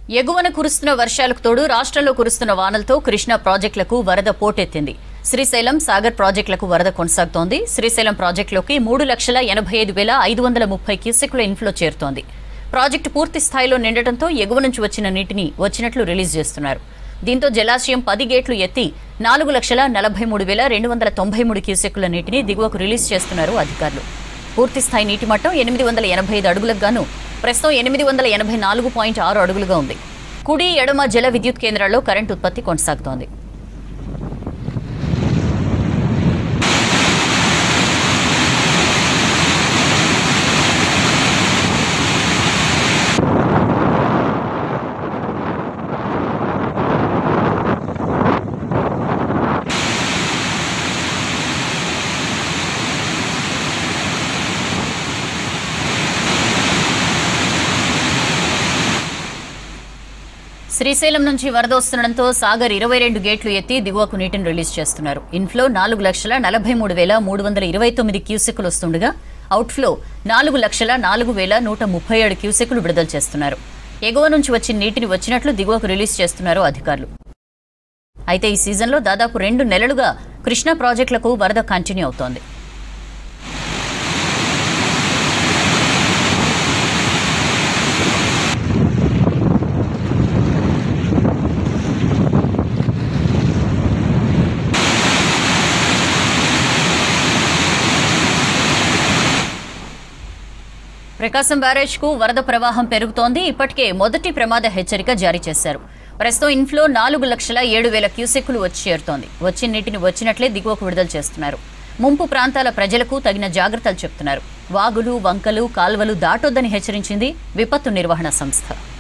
ఎగువన కురుస్తున్న వర్షాలకు తోడు రాష్ట్రంలో కురుస్తున్న వానలతో కృష్ణా ప్రాజెక్టులకు వరద పోటెత్తింది శ్రీశైలం సాగర్ ప్రాజెక్టులకు వరద కొనసాగుతోంది శ్రీశైలం ప్రాజెక్టులోకి మూడు లక్షల ఎనభై ఐదు వేల ఐదు వందల ముప్పై క్యూసెక్ల ఇన్ఫ్లో చేరుతోంది ప్రాజెక్టు పూర్తి స్థాయిలో నిండటంతో ఎగువ నుంచి వచ్చిన నీటిని వచ్చినట్లు రిలీజ్ చేస్తున్నారు దీంతో జలాశయం పది గేట్లు ఎత్తి నాలుగు లక్షల నలభై మూడు వేల రెండు వందల తొంభై మూడు క్యూసెక్కుల నీటిని దిగువకు రిలీజ్ చేస్తున్నారు అధికారులు పూర్తి స్థాయి నీటి మట్టం ఎనిమిది వందల ఎనభై ఐదు అడుగులకు గాను ప్రస్తుతం ఎనిమిది వందల ఎనభై నాలుగు పాయింట్ ఆరు అడుగులుగా ఉంది కుడి ఎడమ జల విద్యుత్ కేంద్రాల్లో కరెంటు ఉత్పత్తి కొనసాగుతోంది శ్రీశైలం నుంచి వరద వస్తుండటంతో సాగర్ ఇరవై రెండు గేట్లు ఎత్తి దిగువకు నీటిని రిలీజ్ చేస్తున్నారు ఇన్ఫ్లో నాలుగు లక్షల నలభై మూడు వేల మూడు వందల ఇరవై తొమ్మిది క్యూసెక్కులు వస్తుండగా అవుట్ఫ్లో నాలుగు లక్షల నాలుగు వేల నూట ముప్పై ఏడు క్యూసెక్కులు విడుదల చేస్తున్నారు ఎగువ నుంచి వచ్చిన నీటిని వచ్చినట్లు దిగువకు రిలీజ్ చేస్తున్నారు అధికారులు అయితే ఈ సీజన్లో దాదాపు రెండు నెలలుగా కృష్ణా ప్రాజెక్టులకు వరద కంటిన్యూ అవుతోంది ప్రకాశం బ్యారేజ్ కు వరద ప్రవాహం పెరుగుతోంది ఇప్పటికే మొదటి ప్రమాద హెచ్చరిక జారీ చేశారు ప్రస్తుతం ఇన్ఫ్లో నాలుగు లక్షల ఏడు వేల క్యూసెక్కులు వచ్చి చేరుతోంది వచ్చిన నీటిని వచ్చినట్లే దిగువకు విడుదల చేస్తున్నారు ముంపు ప్రాంతాల ప్రజలకు తగిన జాగ్రత్తలు చెప్తున్నారు వాగులు వంకలు కాల్వలు దాటొద్దని హెచ్చరించింది విపత్తు నిర్వహణ సంస్థ